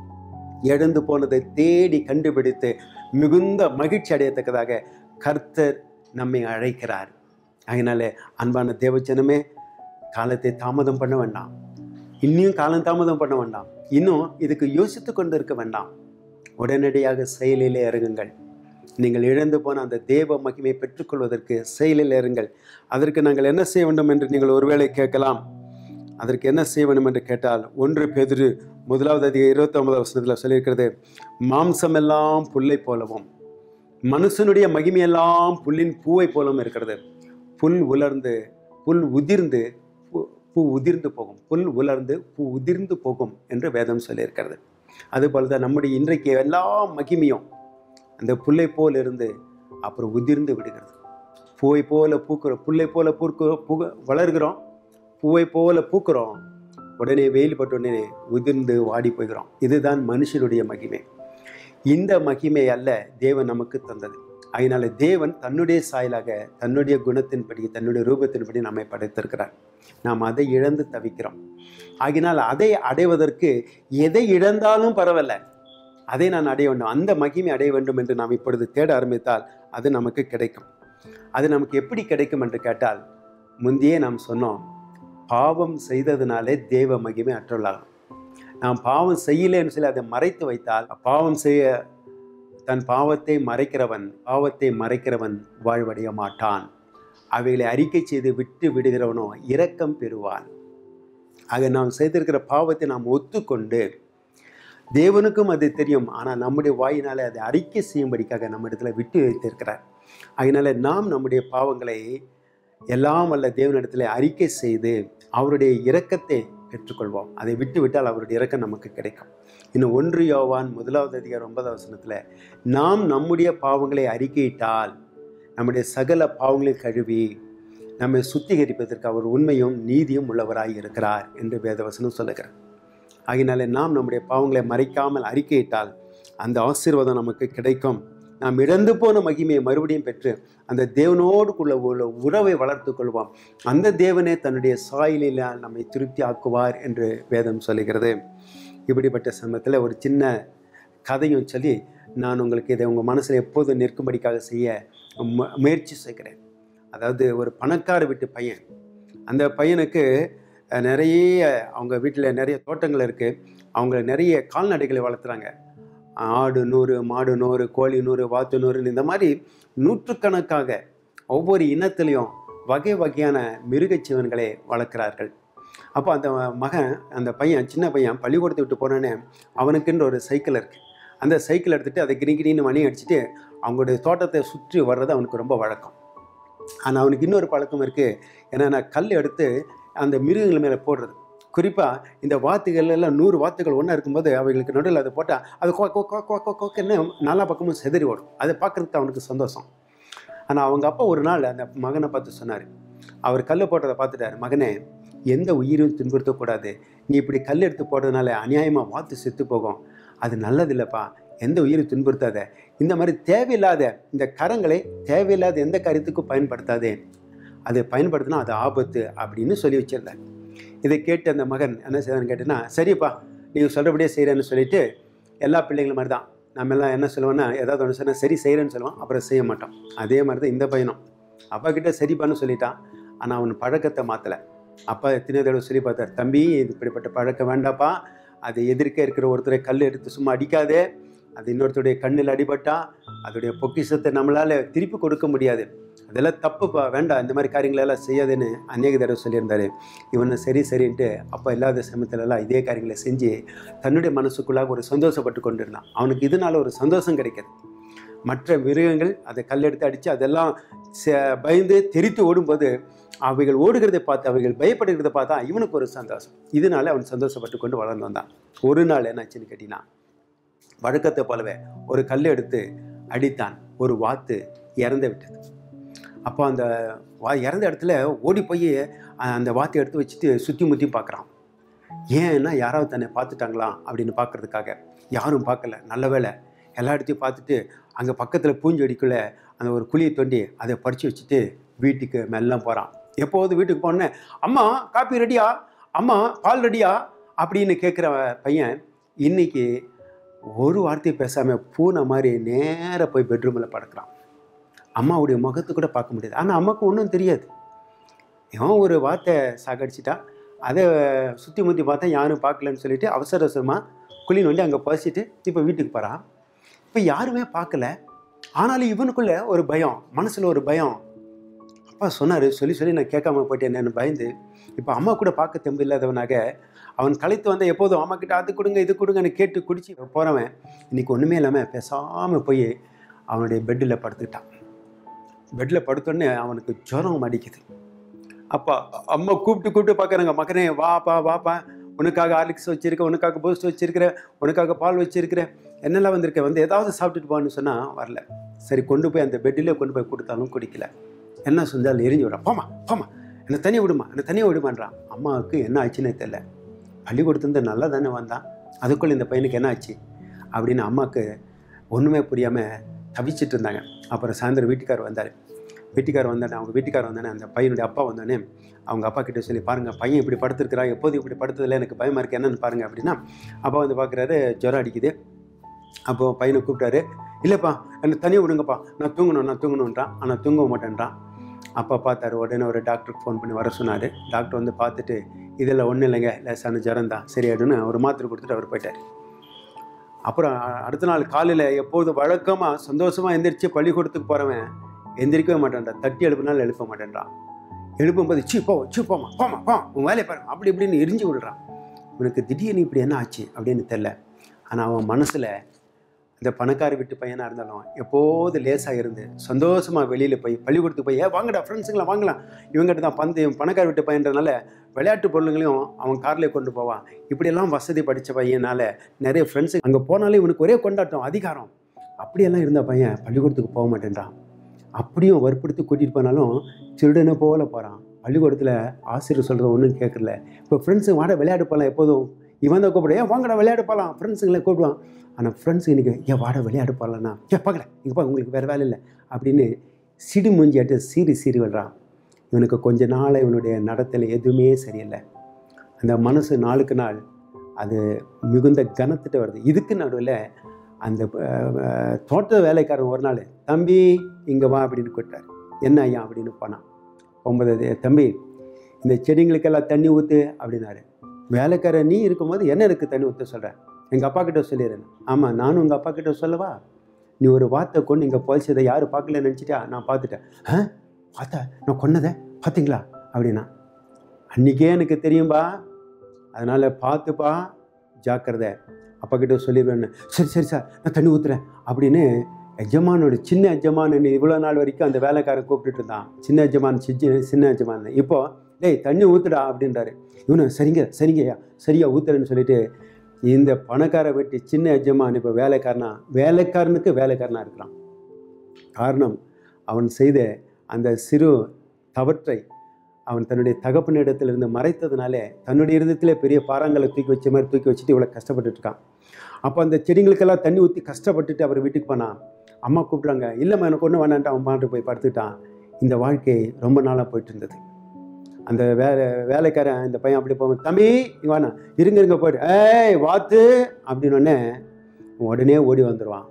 இழந்து போனதை தேடி கண்டுபிடித்து மிகுந்த மகிழ்ச்சி அடையத்தக்கதாக கர்த்தர் நம்மை அழைக்கிறார் அதனால அன்பான தேவச்சனமே காலத்தை தாமதம் பண்ண வேண்டாம் இன்னும் காலம் தாமதம் பண்ண வேண்டாம் இன்னும் இதுக்கு யோசித்து கொண்டு இருக்க வேண்டாம் உடனடியாக செயலிலே இறங்குங்கள் நீங்கள் இழந்து போன அந்த தேவ மகிமை பெற்றுக்கொள்வதற்கு செயலில் இருங்கள் அதற்கு நாங்கள் என்ன செய்ய வேண்டும் என்று நீங்கள் ஒருவேளை கேட்கலாம் அதற்கு என்ன செய்ய வேண்டும் என்று கேட்டால் ஒன்று பெதிரு முதலாவது அதிக இருபத்தி ஒன்பது வருஷத்தில் சொல்லியிருக்கிறது மாம்சமெல்லாம் புல்லை போலவும் மனுஷனுடைய மகிமையெல்லாம் புல்லின் பூவை போலவும் இருக்கிறது புல் உலர்ந்து புல் உதிர்ந்து பூ- பூ உதிர்ந்து போகும் புல் உலர்ந்து பூ உதிர்ந்து போகும் என்று வேதம் சொல்லியிருக்கிறது அதுபோல தான் நம்முடைய இன்றைக்கு எல்லா மகிமையும் அந்த புல்லை போல் இருந்து அப்புறம் உதிர்ந்து விடுகிறது பூவை போல பூக்கிறோம் புல்லை போல பூக்க புக வளர்கிறோம் பூவை போல பூக்கிறோம் உடனே வெயில் பட்ட உடனே உதிர்ந்து வாடி போகிறோம் இதுதான் மனுஷனுடைய மகிமை இந்த மகிமை அல்ல தேவன் நமக்கு தந்தது அதனால தேவன் தன்னுடைய சாயலாக தன்னுடைய குணத்தின்படி தன்னுடைய ரூபத்தின்படி நம்மை படைத்திருக்கிறார் நாம் அதை இழந்து தவிக்கிறோம் ஆகினால் அதை அடைவதற்கு எதை இழந்தாலும் பரவாயில்ல அதை நான் அடைய வேண்டும் அந்த மகிமை அடைய வேண்டும் என்று நாம் இப்பொழுது தேட ஆரம்பித்தால் அது நமக்கு கிடைக்கும் அது நமக்கு எப்படி கிடைக்கும் என்று கேட்டால் முந்தையே நாம் சொன்னோம் பாவம் செய்ததினாலே தேவ மகிமை அற்றுள்ளாகும் நாம் பாவம் செய்யலைன்னு சொல்லி அதை மறைத்து வைத்தால் பாவம் செய்ய தன் பாவத்தை மறைக்கிறவன் பாவத்தை மறைக்கிறவன் வாழ்வடைய மாட்டான் அவைகளை அறிக்கை செய்து விட்டு விடுகிறவனோ இரக்கம் பெறுவான் ஆக நாம் செய்திருக்கிற பாவத்தை நாம் ஒத்துக்கொண்டு தேவனுக்கும் அது தெரியும் ஆனால் நம்முடைய வாயினாலே அதை அறிக்கை செய்யும்படிக்காக நம்ம இடத்துல விட்டு வைத்திருக்கிறார் அதனால நாம் நம்முடைய பாவங்களை எல்லாம் வல்ல தேவனிடத்தில் அறிக்கை செய்து அவருடைய இரக்கத்தை பெற்றுக்கொள்வோம் அதை விட்டு விட்டால் அவருடைய இரக்கம் நமக்கு கிடைக்கும் இன்னும் ஒன்று யோவான் முதலாவது அதிகாரம் ஒன்பதாவது வசனத்தில் நாம் நம்முடைய பாவங்களை அறிக்கையிட்டால் நம்முடைய சகல பாவங்களை கழுவி நம்மை சுத்திகரிப்பதற்கு அவர் உண்மையும் நீதியும் உள்ளவராய் இருக்கிறார் என்று வேதவசனம் சொல்லுகிறார் ஆகினாலே நாம் நம்முடைய பாவங்களை மறைக்காமல் அறிக்கையிட்டால் அந்த ஆசீர்வாதம் நமக்கு கிடைக்கும் நாம் இழந்து போன மகிமையை மறுபடியும் பெற்று அந்த தேவனோடுக்குள்ள உள்ள உறவை வளர்த்து கொள்வோம் அந்த தேவனே தன்னுடைய சாயலில் நம்மை திருப்தி ஆக்குவார் என்று வேதம் சொல்லுகிறது இப்படிப்பட்ட சமயத்தில் ஒரு சின்ன கதையும் சொல்லி நான் உங்களுக்கு இதை உங்கள் மனசில் எப்போதும் நிற்கும்படிக்காக செய்ய மு- முயற்சி செய்கிறேன் அதாவது ஒரு பணக்கார வீட்டு பையன் அந்த பையனுக்கு அஹ், நிறைய அவங்க வீட்டில் நிறைய தோட்டங்கள் இருக்குது அவங்க நிறைய கால்நடைகளை வளர்த்துறாங்க ஆடு நூறு மாடு நூறு கோழி நூறு வாத்து நூறு இந்த மாதிரி நூற்றுக்கணக்காக ஒவ்வொரு இனத்திலையும் வகை வகையான மிருகச் ஜீவன்களை வளர்க்கிறார்கள் அப்போ அந்த மகன் அந்த பையன் சின்ன பையன் பள்ளிக்கூடத்தை விட்டு போனோன்னே அவனுக்குன்ற ஒரு சைக்கிள் இருக்குது அந்த சைக்கிள் எடுத்துகிட்டு அதை கிரி கிரின்னு மணி அடிச்சுட்டு அவங்களுடைய தோட்டத்தை சுற்றி வர்றது அவனுக்கு ரொம்ப வழக்கம் ஆனால் அவனுக்கு இன்னொரு பழக்கம் இருக்குது என்னென்னா கல் எடுத்து அந்த மிருகங்கள் மேலே போடுறது குறிப்பாக இந்த வாத்துகள் எல்லாம் நூறு வாத்துகள் ஒன்றா இருக்கும்போது அவைகளுக்கு நடுவில் அதை போட்டால் அது கொ கொ கொ கொ கொ கொக்குன்னு நாலா பக்கமும் செதறி ஓடும் அதை பார்க்குறதுக்கு அவனுக்கு சந்தோஷம் ஆனால் அவங்க அப்பா ஒரு நாள் அந்த மகனை பார்த்து சொன்னார் அவர் கல் போட்டதை பார்த்துட்டாரு மகனே எந்த உயிரும் துன்புறுத்தக்கூடாது நீ இப்படி கல் எடுத்து போடுறதுனால அநியாயமாக வாத்து செத்து போகும் அது நல்லதில்லைப்பா எந்த உயிரும் துன்புறுத்தாத இந்த மாதிரி தேவையில்லாத இந்த கரங்களை தேவையில்லாத எந்த காரியத்துக்கும் பயன்படுத்தாதே அதை பயன்படுத்தினா அது ஆபத்து அப்படின்னு சொல்லி வச்சிருந்தார் இதை கேட்டு அந்த மகன் என்ன செய்தான்னு கேட்டேன்னா சரிப்பா நீங்கள் சொல்கிறபடியே செய்கிறேன்னு சொல்லிட்டு எல்லா பிள்ளைங்களும் மாதிரி தான் நம்ம எல்லாம் என்ன சொல்லுவோன்னா ஏதாவது ஒன்று சொன்னால் சரி செய்கிறேன்னு சொல்லுவோம் அப்புறம் செய்ய மாட்டோம் அதே மாதிரி தான் இந்த பையனும் அப்பா கிட்ட சரிப்பான்னு சொல்லிட்டான் ஆனால் அவன் பழக்கத்தை மாற்றலை அப்பா எத்தனை தடவை சொல்லி பார்த்தார் தம்பி இது இப்படிப்பட்ட பழக்கம் வேண்டாப்பா அது எதிர்க்க இருக்கிற ஒருத்தரை கல் எடுத்து சும்மா அடிக்காதே அது இன்னொருத்தருடைய கண்ணில் அடிபட்டா அதோடைய பொக்கிஷத்தை நம்மளால் திருப்பி கொடுக்க முடியாது அதெல்லாம் தப்புப்பா வேண்டாம் இந்த மாதிரி காரியங்களெல்லாம் செய்யாதுன்னு அநேக தடவை சொல்லியிருந்தாரு இவனை சரி சரின்ட்டு அப்போ இல்லாத சமயத்துலலாம் இதே காரியங்களை செஞ்சு தன்னுடைய மனசுக்குள்ளாக ஒரு சந்தோஷப்பட்டு கொண்டிருந்தான் அவனுக்கு இதனால ஒரு சந்தோஷம் கிடைக்கிது மற்ற மிருகங்கள் அதை கல்லெடுத்து அடித்து அதெல்லாம் ச- பயந்து தெரித்து ஓடும்போது அவைகள் ஓடுகிறதை பார்த்து அவைகள் பயப்படுகிறத பார்த்தா இவனுக்கு ஒரு சந்தோஷம் இதனால அவன் சந்தோஷப்பட்டு கொண்டு வளர்ந்து வந்தான் ஒரு நாள் என்னாச்சுன்னு கேட்டினா வழக்கத்தை போலவே ஒரு கல் எடுத்து அடித்தான் ஒரு வாத்து இறந்து விட்டது அப்போ அந்த வா இறந்த இடத்துல ஓடி போய் அந்த வாத்தை எடுத்து வச்சுட்டு சுற்றி முற்றி பார்க்குறான் ஏன்னா யாராவது தன்னை பார்த்துட்டாங்களா அப்படின்னு பார்க்கறதுக்காக யாரும் பார்க்கல நல்ல வேளை எல்லா இடத்தையும் பார்த்துட்டு அங்கே பக்கத்தில் பூஞ்செடிக்குள்ளே அந்த ஒரு குழியை தோண்டி அதை படித்து வச்சுட்டு வீட்டுக்கு மெல்லாம் போகிறான் எப்போது வீட்டுக்கு போனே அம்மா காப்பி ரெடியா அம்மா பால் ரெடியா அப்படின்னு கேட்குற பையன் இன்னைக்கு ஒரு வார்த்தையை பேசாமல் பூனை மாதிரி நேராக போய் பெட்ரூமில் படுக்கிறான் அம்மாவுடைய முகத்தை கூட பார்க்க முடியாது ஆனால் அம்மாவுக்கு ஒன்றும் தெரியாது இவன் ஒரு வார்த்தை சாகடிச்சிட்டா அதை சுற்றி முற்றி பார்த்தா யாரும் பார்க்கலன்னு சொல்லிட்டு அவசர அவசரமாக குழி நோண்டி அங்கே பசிட்டு இப்போ வீட்டுக்கு போகிறான் இப்போ யாருமே பார்க்கல ஆனாலும் இவனுக்குள்ள ஒரு பயம் மனசில் ஒரு பயம் அப்பா சொன்னார் சொல்லி சொல்லி நான் கேட்காம போயிட்டேன்னு பயந்து இப்போ அம்மா கூட பார்க்க தெம்பு இல்லாதவனாக அவன் களைத்து வந்த எப்போதும் அம்மா கிட்ட அது கொடுங்க இது கொடுங்கன்னு கேட்டு குடிச்சு போகிறவன் இன்னைக்கு ஒன்றுமே இல்லாமல் பேசாமல் போய் அவனுடைய பெட்டில் படுத்துக்கிட்டான் பெட்டில் படுத்தோடனே அவனுக்கு ஜுரம் அடிக்குது அப்பா அம்மா கூப்பிட்டு கூப்பிட்டு பார்க்குறாங்க மகனே வாப்பா வாப்பா உனக்காக ஹார்லிக்ஸ் வச்சிருக்கேன் உனக்காக பூஸ்ட் வச்சிருக்கிறேன் உனக்காக பால் வச்சிருக்கிறேன் என்னெல்லாம் வந்திருக்கேன் வந்து ஏதாவது சாப்பிட்டுட்டு போன்னு சொன்னால் வரல சரி கொண்டு போய் அந்த பெட்டிலே கொண்டு போய் கொடுத்தாலும் குடிக்கல என்ன செஞ்சாலும் எரிஞ்சு விடுறான் போமா போமா என்னை தனியாக விடுமா என்னை தனியாக விடுமான்றான் அம்மாவுக்கு என்ன ஆச்சுன்னே தெரில பள்ளிக்கூடத்துலேருந்து நல்லா தானே வந்தான் அதுக்குள்ளே இந்த பையனுக்கு என்ன ஆச்சு அப்படின்னு அம்மாவுக்கு ஒன்றுமே புரியாமல் தவிச்சிட்டு இருந்தாங்க அப்புறம் சாயந்தரம் வீட்டுக்கார் வந்தார் வீட்டுக்கார் வந்தானே அவங்க வீட்டுக்கார் வந்தானே அந்த பையனுடைய அப்பா வந்தானே அவங்க அப்பா கிட்ட சொல்லி பாருங்கள் பையன் இப்படி படுத்துருக்கிறான் எப்போது இப்படி படுத்ததில்ல எனக்கு பயமாக இருக்குது என்னென்னு பாருங்கள் அப்படின்னா அப்பா வந்து பார்க்குறாரு ஜுரம் அடிக்குது அப்போது பையனை கூப்பிட்டாரு இல்லைப்பா என்னை தனியாக விடுங்கப்பா நான் தூங்கணும் நான் தூங்கணுன்றான் ஆனால் தூங்க மாட்டேன்றான் அப்பா பார்த்தாரு உடனே ஒரு டாக்டருக்கு ஃபோன் பண்ணி வர சொன்னார் டாக்டர் வந்து பார்த்துட்டு இதில் ஒன்றும் இல்லைங்க லேசான ஜுரம் தான் சரியாயிடுன்னு ஒரு மாத்திரை கொடுத்துட்டு அவர் போயிட்டார் அப்புறம் அ- அடுத்த நாள் காலையில் எப்போது வழக்கமாக சந்தோஷமாக எந்திரிச்சு பள்ளிக்கூடத்துக்கு போகிறவன் எந்திரிக்கவே மாட்டேன்றான் தட்டி எழுப்பினாலும் எழுப்ப மாட்டேன்றான் எழுப்பும்போது சீ போ சீ போமா போமா போ உன் வேலையை பாருங்க அப்படி இப்படின்னு எரிஞ்சு விடுறான் இவனுக்கு திடீர்னு இப்படி என்ன ஆச்சு அப்படின்னு தெரில ஆனால் அவன் மனசில் இந்த பணக்கார வீட்டு பையனாக இருந்தாலும் எப்போது லேசாக இருந்து சந்தோஷமாக வெளியில் போய் பள்ளிக்கூடத்துக்கு போய் ஏ வாங்கடா ஃப்ரெண்ட்ஸுங்களாம் வாங்கலாம் இவங்ககிட்ட தான் பந்து இவன் பணக்கார வீட்டு பையன்றனால விளையாட்டு பொருளுங்களையும் அவன் கார்லேயே கொண்டு போவான் இப்படியெல்லாம் வசதி படித்த பையனால நிறைய ஃப்ரெண்ட்ஸு அங்கே போனாலும் இவனுக்கு ஒரே கொண்டாட்டம் அதிகாரம் அப்படியெல்லாம் இருந்த பையன் பள்ளிக்கூடத்துக்கு போக மாட்டேன்றான் அப்படியும் வற்புறுத்தி கூட்டிகிட்டு போனாலும் திருடனை போல போகிறான் பள்ளிக்கூடத்தில் ஆசிரியர் சொல்கிறத ஒன்றும் கேட்கல இப்போ ஃப்ரெண்ட்ஸு வாட விளையாட போகலாம் எப்போதும் இவன் தான் கூப்பிட ஏன் வாங்கடா விளையாட போகலாம் ஃப்ரெண்ட்ஸுங்களை கூப்பிடுவான் ஆனால் ஃப்ரெண்ட்ஸு இன்றைக்கி ஏன் வாட விளையாட போகலான்னா ஏன் பார்க்கல இங்கே பா உங்களுக்கு வேறு வேலை இல்லை அப்படின்னு சிடி மூஞ்சியாட்டு சீறி சீறி விடுறான் இவனுக்கு கொஞ்ச நாள் இவனுடைய நடத்தல எதுவுமே சரியில்லை அந்த மனசு நாளுக்கு நாள் அது மிகுந்த கனத்துட்டு வருது இதுக்கு நடுவில் அந்த அஹ், அஹ், தோட்ட வேலைக்காரன் ஒரு நாள் தம்பி இங்கே வா அப்படின்னு கூப்பிட்டார் என்ன ஐயா அப்படின்னு போனான் ஒன்பது தம்பி இந்த செடிங்களுக்கெல்லாம் தண்ணி ஊற்று அப்படின்னாரு வேலைக்காரன் நீ இருக்கும்போது என்ன எனக்கு தண்ணி ஊற்ற சொல்கிறேன் எங்கள் அப்பா கிட்ட சொல்லிடுறேன் ஆமாம் நானும் உங்கள் அப்பா கிட்ட சொல்லவா நீ ஒரு வார்த்தை கொண்டு இங்கே போய்ச்சதை யாரும் பார்க்கல நினச்சிட்டா நான் பார்த்துட்டேன் ஆ பார்த்தா நான் கொன்னதை பார்த்தீங்களா அப்படின்னா அன்றைக்கே எனக்கு தெரியும்பா அதனால் பார்த்துப்பா ஜாக்கிரதை அப்பா கிட்ட சொல்லிடுவேன்னு சரி சரி சார் நான் தண்ணி ஊற்றுறேன் அப்படின்னு எஜமானோட சின்ன எஜமான் இவ்வளோ நாள் வரைக்கும் அந்த வேலைக்காரன் கூப்பிட்டுட்டு இருந்தான் சின்ன எஜமான் சிஜி சின்ன எஜமான் இப்போ டேய் தண்ணி ஊற்றுடா அப்படின்றாரு இவனு சரிங்க சரிங்கய்யா சரியா ஊற்றுறேன்னு சொல்லிட்டு இந்த பணக்கார வெட்டி சின்ன எஜமான் இப்போ வேலைக்காரனா வேலைக்காரனுக்கு வேலைக்காரனா இருக்கிறான் காரணம் அவன் செய்த அந்த சிறு தவற்றை அவன் தன்னுடைய தகப்பனிடத்திலிருந்து மறைத்ததுனாலே தன்னுடைய இருதயத்திலே பெரிய பாறாங்களை தூக்கி வச்ச மாதிரி தூக்கி வச்சுட்டு இவ்வளோ கஷ்டப்பட்டுட்டு இருக்கான் அப்போ அந்த செடிங்களுக்கெல்லாம் தண்ணி ஊற்றி கஷ்டப்பட்டுட்டு அவர் வீட்டுக்கு போனான் அம்மா கூப்பிட்றாங்க இல்லைம்மா எனக்கு ஒன்றும் வேணான்ட்டு அவன் பாட்டு போய் படுத்துட்டான் இந்த வாழ்க்கை ரொம்ப நாளாக போயிட்டு இருந்தது அந்த வேலை வேலைக்காரன் இந்த பையன் அப்படி போவான் தம்பி இங்க வாண்ணா இருங்க இருங்க போயிட்டு ஏய் வாத்து அப்படின்னு உடனே உடனே ஓடி வந்துடுவான்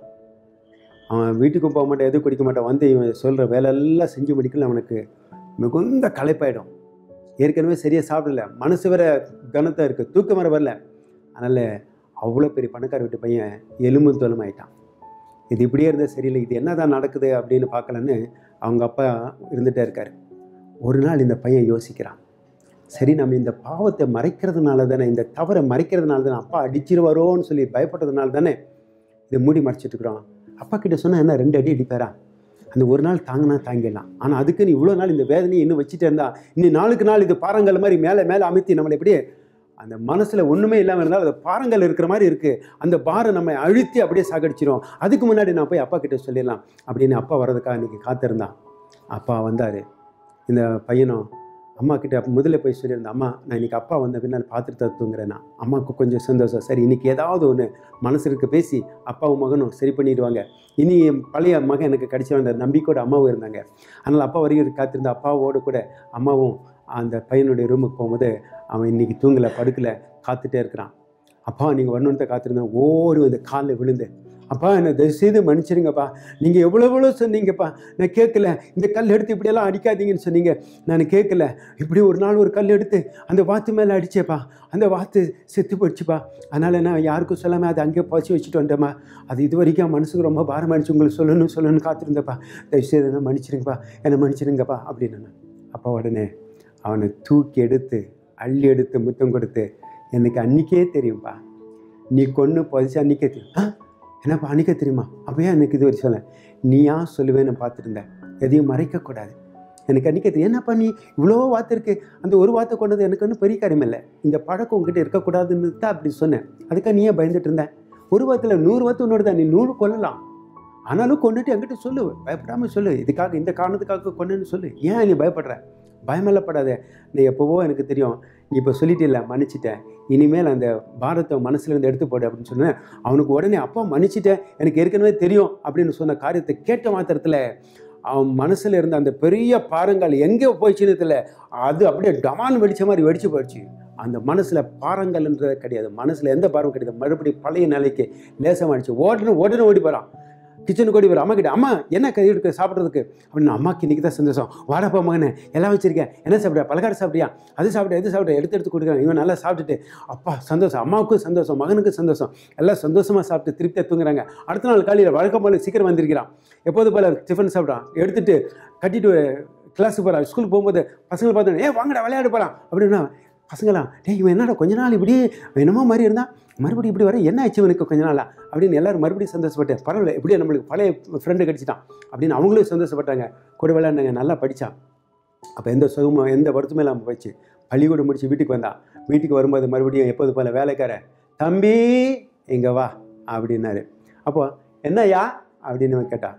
அவன் வீட்டுக்கும் போக மாட்டான் எதுவும் குடிக்க மாட்டான் வந்து இவன் சொல்கிற வேலையெல்லாம் செஞ்சு முடிக்கல அவனுக்கு மிகுந்த களைப்பாயிடும் ஏற்கனவே சரியாக சாப்பிடல மனசு வேற கனத்தை இருக்குது தூக்கம் வர வரல அதனால் அவ்வளோ பெரிய பணக்கார வீட்டு பையன் எலும்பு தோலும் ஆயிட்டான் இது இப்படியே இருந்தால் சரியில்லை இது என்னதான் நடக்குது அப்படின்னு பார்க்கலன்னு அவங்க அப்பா இருந்துகிட்டே இருக்கார் ஒரு நாள் இந்த பையன் யோசிக்கிறான் சரி நம்ம இந்த பாவத்தை மறைக்கிறதுனால தானே இந்த தவறை மறைக்கிறதுனால தானே அப்பா அடிச்சிருவாரோன்னு சொல்லி பயப்பட்டதுனால தானே இதை மூடி மறைச்சிட்டு இருக்கிறோம் அப்பா கிட்ட சொன்னால் என்ன ரெண்டு அடி அடிப்பாரா அந்த ஒரு நாள் தாங்கினா தாங்கிடலாம் ஆனால் அதுக்குன்னு இவ்வளோ நாள் இந்த வேதனையை இன்னும் வச்சுட்டே இருந்தா இன்னும் நாளுக்கு நாள் இது பாறங்கள் மாதிரி மேலே மேலே அமைத்தி நம்மளை எப்படியே அந்த மனசில் ஒன்றுமே இல்லாமல் இருந்தால் அது பாறங்கள் இருக்கிற மாதிரி இருக்குது அந்த பாரம் நம்ம அழுத்தி அப்படியே சாகடிச்சிரும் அதுக்கு முன்னாடி நான் போய் அப்பா கிட்ட சொல்லிடலாம் அப்படின்னு அப்பா வர்றதுக்காக இன்றைக்கி காத்திருந்தான் அப்பா வந்தார் இந்த பையனும் அம்மா கிட்ட முதல்ல போய் சொல்லியிருந்தேன் அம்மா நான் இன்னைக்கு அப்பா வந்த பின்னால் பார்த்துட்டு தான் தூங்குறேன்னா அம்மாவுக்கு கொஞ்சம் சந்தோஷம் சரி இன்னைக்கு ஏதாவது ஒன்று மனசுக்கு பேசி அப்பாவும் மகனும் சரி பண்ணிடுவாங்க இனி என் பழைய மகன் எனக்கு கிடைச்ச அந்த நம்பிக்கையோட அம்மாவும் இருந்தாங்க அதனால் அப்பா வரைக்கும் காத்திருந்த அப்பாவோடு கூட அம்மாவும் அந்த பையனுடைய ரூமுக்கு போகும்போது அவன் இன்னைக்கு தூங்கலை படுக்கலை காத்துட்டே இருக்கிறான் அப்பா நீங்கள் வரணுன்ட்டு காத்திருந்தேன் ஓடி வந்து காலில் விழுந்து அப்பா என்னை தயவுசெய்து மன்னிச்சிருங்கப்பா நீங்கள் எவ்வளோ எவ்வளோ சொன்னீங்கப்பா நான் கேட்கல இந்த கல் எடுத்து இப்படியெல்லாம் அடிக்காதீங்கன்னு சொன்னீங்க நான் கேட்கல இப்படி ஒரு நாள் ஒரு கல் எடுத்து அந்த வாத்து மேலே அடிச்சேப்பா அந்த வாத்து செத்து போயிடுச்சுப்பா அதனால் நான் யாருக்கும் சொல்லாமல் அதை அங்கேயே பச்சு வச்சுட்டு வந்தேம்மா அது இது வரைக்கும் மனசுக்கு ரொம்ப பாரமாயிடுச்சு உங்களுக்கு சொல்லணும் சொல்லணும்னு காத்திருந்தேப்பா தயவுசெய்து என்ன மன்னிச்சிருங்கப்பா என்னை மன்னிச்சிருங்கப்பா அப்படின்னு நான் அப்பா உடனே அவனை தூக்கி எடுத்து அள்ளி எடுத்து முத்தம் கொடுத்து எனக்கு அன்றைக்கே தெரியும்ப்பா நீ கொன்று புதைச்சி அன்றைக்கே தெரியும் ஆ என்னப்பா அன்றைக்கே தெரியுமா அப்போயே எனக்கு இது ஒரு சொல்ல நீயா சொல்லுவேன்னு பார்த்துருந்தேன் எதையும் மறைக்கக்கூடாது எனக்கு அன்றைக்கே தெரியும் என்னப்பா நீ இவ்வளோ வார்த்தை இருக்குது அந்த ஒரு வார்த்தை கொண்டது எனக்கு ஒன்றும் பெரிய காரியம் இல்லை இந்த பழக்கம் உங்ககிட்ட இருக்கக்கூடாதுன்னு தான் அப்படி சொன்னேன் அதுக்காக நீயே பயந்துட்டு இருந்தேன் ஒரு வார்த்தையில் நூறு வார்த்தை உன்னோட தான் நீ நூறு கொல்லலாம் ஆனாலும் கொண்டுட்டு என்கிட்ட சொல்லு பயப்படாமல் சொல்லு இதுக்காக இந்த காரணத்துக்காக கொண்டுன்னு சொல்லு ஏன் நீ பயப்படுற பயமெல்லப்படாத நீ எப்போவோ எனக்கு தெரியும் நீ இப்போ சொல்லிட்டில்ல மன்னிச்சிட்டேன் இனிமேல் அந்த பாரத்தை மனசுலேருந்து எடுத்து போடு அப்படின்னு சொன்னேன் அவனுக்கு உடனே அப்பா மன்னிச்சிட்டேன் எனக்கு ஏற்கனவே தெரியும் அப்படின்னு சொன்ன காரியத்தை கேட்ட மாத்திரத்தில் அவன் மனசில் இருந்த அந்த பெரிய பாறங்கள் எங்கே போயிடுச்சுன்னு தெரியல அது அப்படியே டமான் வெடிச்ச மாதிரி வெடிச்சு போயிடுச்சு அந்த மனசில் பாறங்கள்ன்றது கிடையாது மனசில் எந்த பாரம் கிடையாது மறுபடியும் பழைய நிலைக்கு லேசமாகிடுச்சு உடனே உடனே ஓடி போகிறான் கிச்சனுக்கு ஓடி வரும் அம்மா கிட்ட அம்மா என்ன கை எடுக்க சாப்பிட்றதுக்கு அப்படின்னு அம்மாக்கு இன்றைக்கி தான் சந்தோஷம் வாடப்பா மகனே எல்லாம் வச்சிருக்கேன் என்ன சாப்பிட்றியா பலகாரம் சாப்பிட்றியா அது சாப்பிட எது சாப்பிட எடுத்து எடுத்து கொடுக்குறேன் இவன் நல்லா சாப்பிட்டுட்டு அப்பா சந்தோஷம் அம்மாவுக்கும் சந்தோஷம் மகனுக்கும் சந்தோஷம் எல்லாம் சந்தோஷமாக சாப்பிட்டு திருப்தியாக தூங்குறாங்க அடுத்த நாள் காலையில் வழக்கம் போல சீக்கிரம் வந்திருக்கிறான் எப்போது போல டிஃபன் சாப்பிட்றான் எடுத்துட்டு கட்டிட்டு கிளாஸுக்கு போகிறான் ஸ்கூலுக்கு போகும்போது பசங்களை பார்த்து ஏ வாங்கடா விளையாட போகலாம் அப்படின்னா பசங்களாம் டேய் இவன் என்னடா கொஞ்ச நாள் இப்படி என்னமோ மாதிரி இருந்தால் மறுபடியும் இப்படி வர என்ன ஆச்சு இவனுக்கு கொஞ்ச நாளா அப்படின்னு எல்லாரும் மறுபடியும் சந்தோஷப்பட்டேன் பரவாயில்ல எப்படியும் நம்மளுக்கு பழைய ஃப்ரெண்டு கிடச்சிட்டான் அப்படின்னு அவங்களும் சந்தோஷப்பட்டாங்க கூட விளையாண்டாங்க நல்லா படித்தான் அப்போ எந்த சுகமும் எந்த வருத்தமும் இல்லாமல் போச்சு பள்ளிக்கூடம் முடிச்சு வீட்டுக்கு வந்தான் வீட்டுக்கு வரும்போது மறுபடியும் எப்போது போல வேலைக்கார தம்பி இங்கே வா அப்படின்னாரு அப்போ என்னய்யா அப்படின்னு அவன் கேட்டான்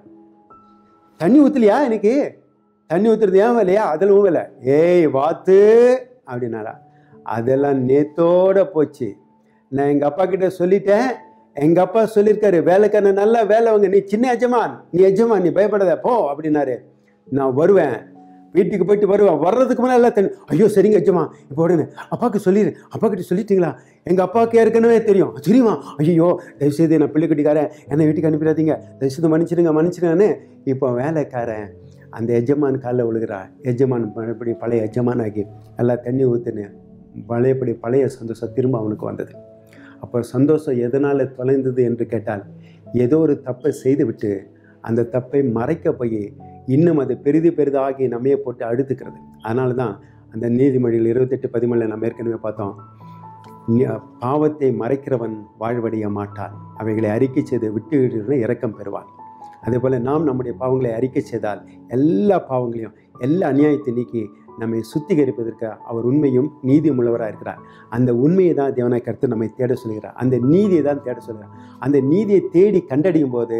தண்ணி ஊற்றலையா எனக்கு தண்ணி ஊற்றுறது ஏன் வேலையா அதில் வேலை ஏய் வாத்து அப்படின்னாரா அதெல்லாம் நேத்தோட போச்சு நான் எங்கள் அப்பா கிட்ட சொல்லிட்டேன் எங்கள் அப்பா சொல்லியிருக்காரு வேலைக்கான நல்ல வேலை வாங்க நீ சின்ன எஜமான் நீ எஜமான் நீ பயப்படாத போ அப்படின்னாரு நான் வருவேன் வீட்டுக்கு போயிட்டு வருவேன் வர்றதுக்கு முன்னாடி எல்லாம் தெரியும் ஐயோ சரிங்க எஜமா இப்போ உடனே அப்பாவுக்கு சொல்லிடு அப்பா கிட்ட சொல்லிட்டீங்களா எங்கள் அப்பாவுக்கு ஏற்கனவே தெரியும் தெரியுமா ஐயோ தயவுசெய்து நான் பிள்ளை கட்டிக்காரன் என்னை வீட்டுக்கு அனுப்பிடாதீங்க தயவுசெய்து மன்னிச்சிடுங்க மன்னிச்சிடுங்கன்னு இப்போ வேலைக்காரன் அந்த எஜமான் காலில் விழுகிறா எஜமான் மறுபடி பழைய எஜமான் ஆகி எல்லாம் தண்ணி ஊற்றுன்னு பழையபடி பழைய சந்தோஷம் திரும்ப அவனுக்கு வந்தது அப்போ சந்தோஷம் எதனால் தொலைந்தது என்று கேட்டால் ஏதோ ஒரு தப்பை செய்துவிட்டு அந்த தப்பை மறைக்க போய் இன்னும் அது பெரிது பெரிதாகி நம்மையை போட்டு அழுத்துக்கிறது அதனால தான் அந்த நீதிமொழிகள் இருபத்தெட்டு பதிமூணில் நம்ம ஏற்கனவே பார்த்தோம் நி- பாவத்தை மறைக்கிறவன் வாழ்வடைய மாட்டான் அவைகளை அறிக்கை செய்து விட்டு இரக்கம் பெறுவான் அதே போல் நாம் நம்முடைய பாவங்களை அறிக்கை செய்தால் எல்லா பாவங்களையும் எல்லா அநியாயத்தை நீக்கி நம்மை சுத்திகரிப்பதற்கு அவர் உண்மையும் நீதியும் உள்ளவராக இருக்கிறார் அந்த உண்மையை தான் தேவனாய் கருத்து நம்மை தேட சொல்கிறார் அந்த நீதியை தான் தேட சொல்கிறார் அந்த நீதியை தேடி கண்டடையும் போது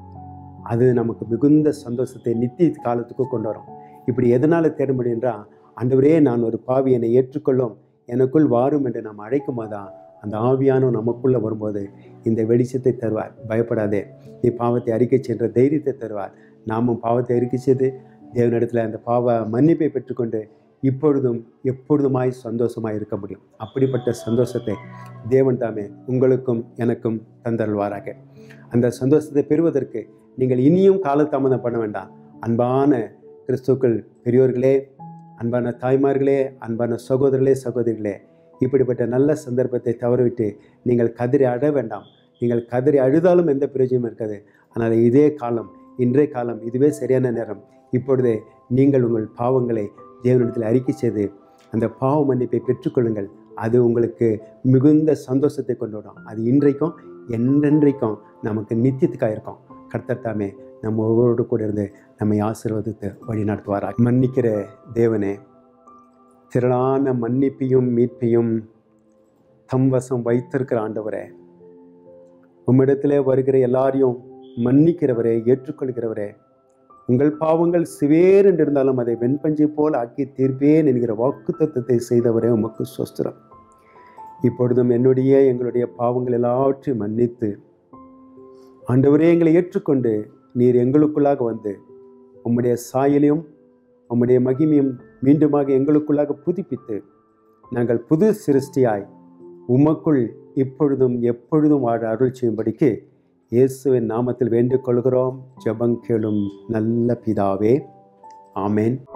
அது நமக்கு மிகுந்த சந்தோஷத்தை நித்திய காலத்துக்கு கொண்டு வரும் இப்படி எதனால் தேட முடியும்ன்றா ஆண்டவரே நான் ஒரு பாவி என்னை ஏற்றுக்கொள்ளும் எனக்குள் வாரும் என்று நாம் அழைக்கும் போதுதான் அந்த ஆவியானவர் நமக்குள்ளே வரும்போது இந்த வெளிச்சத்தை தருவார் பயப்படாதே நீ பாவத்தை அறிக்கை சென்ற தைரியத்தை தருவார் நாமும் பாவத்தை அறிக்கை செய்து தேவனிடத்தில் அந்த பாவ மன்னிப்பை பெற்றுக்கொண்டு இப்பொழுதும் எப்பொழுதுமாய் சந்தோஷமாய் இருக்க முடியும் அப்படிப்பட்ட சந்தோஷத்தை தேவன் தாமே உங்களுக்கும் எனக்கும் தந்தருள்வாராக அந்த சந்தோஷத்தை பெறுவதற்கு நீங்கள் இனியும் காலதாமதம் பண்ண வேண்டாம் அன்பான கிறிஸ்துக்கள் பெரியோர்களே அன்பான தாய்மார்களே அன்பான சகோதரர்களே சகோதரிகளே இப்படிப்பட்ட நல்ல சந்தர்ப்பத்தை தவறவிட்டு நீங்கள் கதறி அழ வேண்டாம் நீங்கள் கதறி அழுதாலும் எந்த பிரயோஜனமும் இருக்காது ஆனால் இதே காலம் இன்றைய காலம் இதுவே சரியான நேரம் இப்பொழுதே நீங்கள் உங்கள் பாவங்களை தேவனிடத்தில் அறிக்கை செய்து அந்த பாவ மன்னிப்பை பெற்றுக்கொள்ளுங்கள் அது உங்களுக்கு மிகுந்த சந்தோஷத்தை கொண்டு வரும் அது இன்றைக்கும் என்றென்றைக்கும் நமக்கு நித்தியத்துக்காக இருக்கும் கர்த்தர் தாமே நம்ம ஒவ்வொரு கூட இருந்து நம்மை ஆசீர்வதித்து வழி நடத்துவாராக மன்னிக்கிற தேவனே திரளான மன்னிப்பையும் மீட்பையும் தம் வசம் வைத்திருக்கிற ஆண்டவரே உம்மிடத்திலே வருகிற எல்லாரையும் மன்னிக்கிறவரே ஏற்றுக்கொள்கிறவரே உங்கள் பாவங்கள் சிவேர் என்று இருந்தாலும் அதை வெண்பஞ்சை போல் ஆக்கி தீர்ப்பேன் என்கிற வாக்கு தத்துவத்தை செய்தவரே உமக்கு சொஸ்திரம் இப்பொழுதும் என்னுடைய எங்களுடைய பாவங்கள் எல்லாவற்றையும் மன்னித்து ஆண்டவரே எங்களை ஏற்றுக்கொண்டு நீர் எங்களுக்குள்ளாக வந்து உம்முடைய சாயலையும் உம்முடைய மகிமையும் மீண்டுமாக எங்களுக்குள்ளாக புதுப்பித்து நாங்கள் புது சிருஷ்டியாய் உமக்குள் இப்பொழுதும் எப்பொழுதும் வாழ அருள் செய்யும்படிக்கு இயேசுவின் நாமத்தில் வேண்டிக் கொள்கிறோம் ஜெபம் கேளும் நல்ல பிதாவே ஆமென்